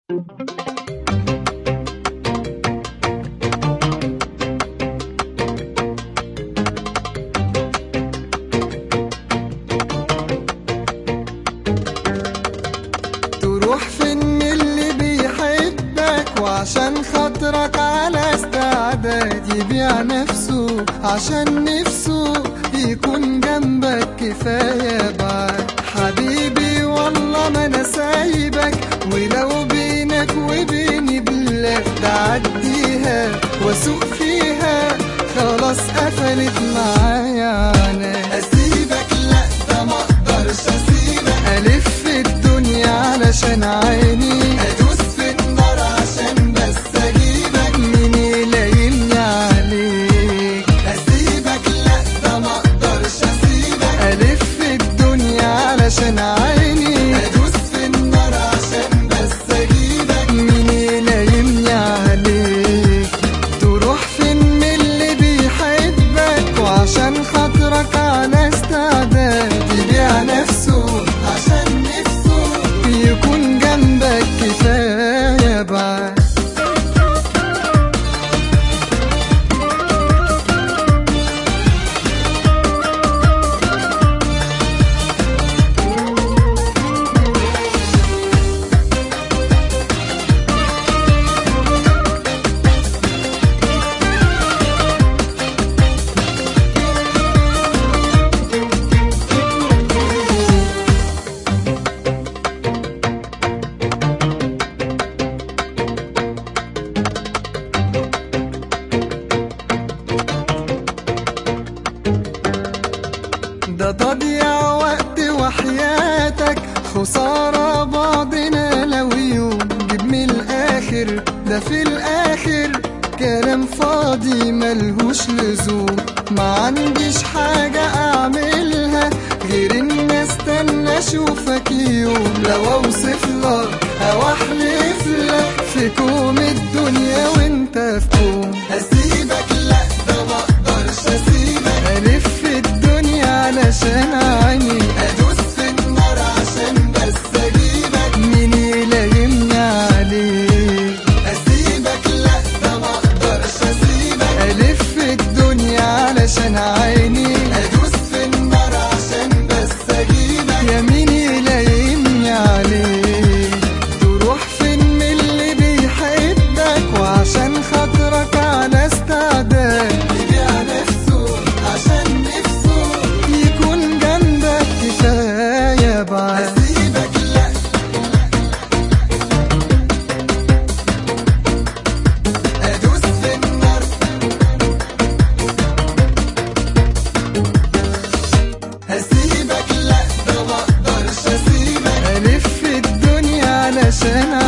تروح فين اللي بيحبك وعشان خاطرك على استعداد يبيع نفسه عشان نفسه يكون جنبك كفاية بعد حبيبي والله ما انا سايبك ولو بينك وبيني بلاد تعديها واسوق فيها خلاص قفلت معايا انا اسيبك لا ده ما اقدرش اسيبك الف الدنيا علشان عيني ادوس في النار عشان بس اجيبك مين يلايمني عليك اسيبك لا ده ما اقدرش اسيبك الف الدنيا علشان عيني ادوس في النار عشان بس اجيبك مين يلايمني عليك تروح فين من اللي بيحبك وعشان خاطرك على استعداد يبيع نفسه عشان نفسه يكون جنبك كفاية بعد ده تضيع وقت وحياتك خسارة بعضنا لو يوم جيب من الآخر ده في الآخر كلام فاضي ملهوش لزوم ما عنديش حاجة أعملها غير إن استنى أشوفك يوم لو أوصف لك أو أحلف لك في كوم الدنيا وأنت في كوم هسيبك لأ ده ما أقدرش أسيبك ألف الدنيا علشان عيني أدوس في النار عشان بس أجيبك مين يلايمني عليك أسيبك لأ ده ما أقدرش أسيبك ألف الدنيا علشان عيني أدوس في النار عشان بس أجيبك يا مين يلايمني عليك تروح فين من اللي بيحبك وعشان خاطرك على استعداد يبيع نفسه عشان نفسه يكون جنبك كفاية بعد أسيبك لأ أدوس في النار هسيبك لأ ده ما أقدرش أسيبك ألف الدنيا علشان